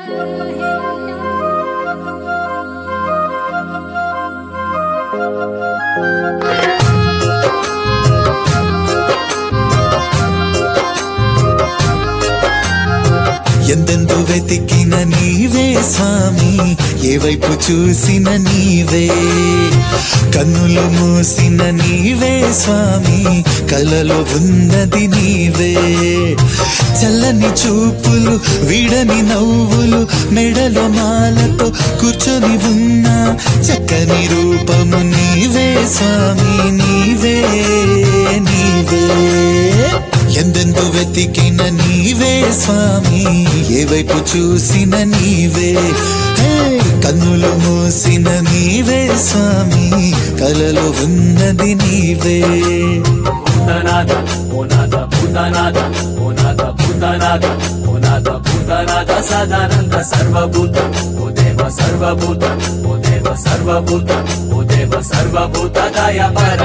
ఎందెందు వెతికిన నీవే స్వామి ఏ వైపు చూసిన నీవే కన్నులు మూసిన నీవే స్వామి కలలో ఉన్నది నీవే చల్లని చూపులు విడని నవ్వులు మెడలో మాలతో కూర్చొని ఉన్న చక్కని రూపము నీవే స్వామి నీవే నీవే ఎందెందు వెతికిన నీవే స్వామి ఏ వైపు చూసిన నీవే హే, కన్నులు మూసిన నీవే స్వామి కలలో ఉన్నది నీవే భూతనాథ ఓనాథ భూతనాథ ఓనాథ భూతనాథ ఓనాథ భూతనాథ సదానంద సర్వభూత ఓ దేవ సర్వభూత ఓ దేవ సర్వభూత ఓ దేవ సర్వభూత దయపర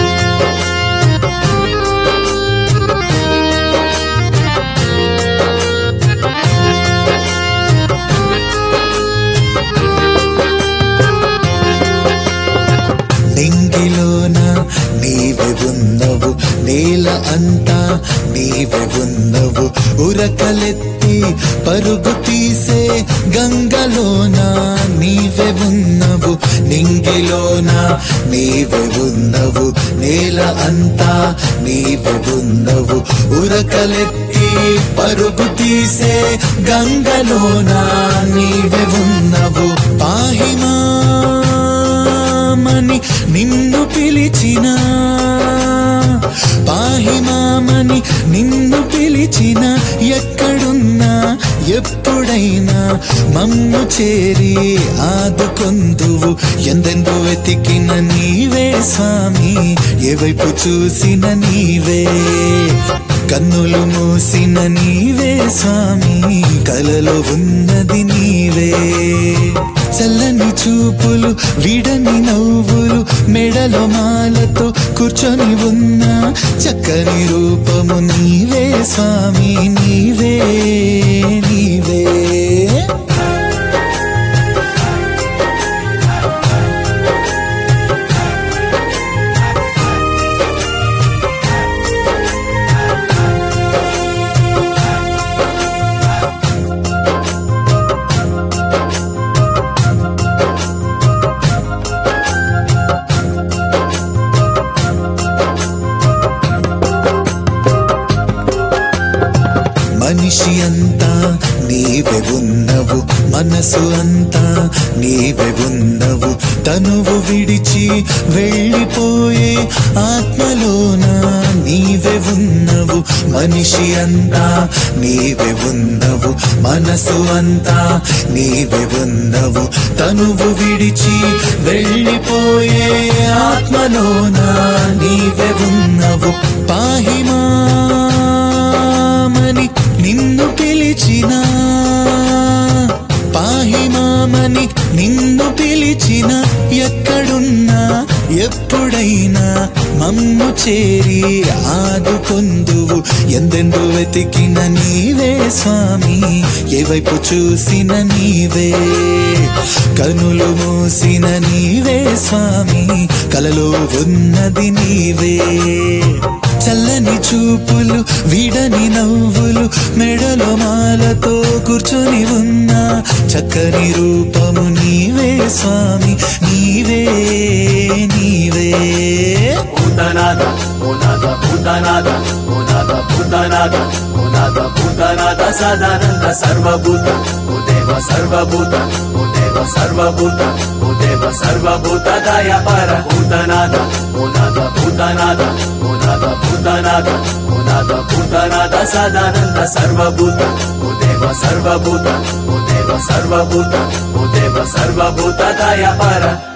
నింగిలోన నీవే ఉన్నవు నేల అంతా నీవే ఉన్నవు ఉరకలెత్తి పరుగు తీసే గంగలోన నీవే ఉన్నవు నింగిలోన నీవే ఉన్నవు నేల అంతా నీవే ఉన్నవు ఉరకలెత్తి పరుగు తీసే గంగలోన నీవే ఉన్నవు పాహిమా మామని నిన్ను పిలిచిన పాహిమామని నిన్ను పిలిచిన ఎక్కడున్నా ఎప్పుడైనా మమ్ము చేరి ఆదుకొందువు ఎందెందు వెతికిన నీవే స్వామి ఏ వైపు చూసిన నీవే కన్నులు మూసిన నీవే స్వామి కలలో ఉన్నది నీవే చల్లని చూపులు విడని నవ్వులు మెడలో మాలతో కూర్చొని ఉన్న చక్కని రూపము నీవే స్వామి నీవే నీవే మనిషి అంతా నీవే ఉన్నవు మనసు అంతా నీవే ఉన్నవు తనువు విడిచి వెళ్ళిపోయే ఆత్మలోన నీవే ఉన్నవు మనిషి అంతా నీవే ఉన్నవు మనసు అంతా నీవే ఉన్నవు తనువు విడిచి వెళ్ళిపోయే ఆత్మలోన నీవే ఉన్నవు పాహిమా మామని నిన్ను పిలిచిన పాహిమామని నిన్ను పిలిచిన ఎక్కడున్నా ఎప్పుడైనా మమ్ము చేరి ఆదుకొందువు ఎందెందు వెతికిన నీవే స్వామి ఏ వైపు చూసిన నీవే కనులు మూసిన నీవే స్వామి కలలో ఉన్నది నీవే చల్లని చూపులు విడని నవ్వులు మెడలో మాలతో కూర్చొని ఉన్న చక్కని రూపము నీవే స్వామి నీవే నీవే భూతనాథ ఓనాథ భూతనాథ ఓనాథ భూతనాథ ఓనాథ భూతనాథ సదానంద సర్వభూత ఓ దేవ సర్వభూత ఓ దేవ సర్వభూత ఓ దేవ సర్వభూత దయపర భూతనాథ ఓనాథ భూతనాథ ఓనాథ భూతనాథ ఓనాథ భూతనాథ సదానంద సర్వభూత ఓ దేవ సర్వభూత ఓ దేవ సర్వభూత ఓ దేవ సర్వభూత దయపర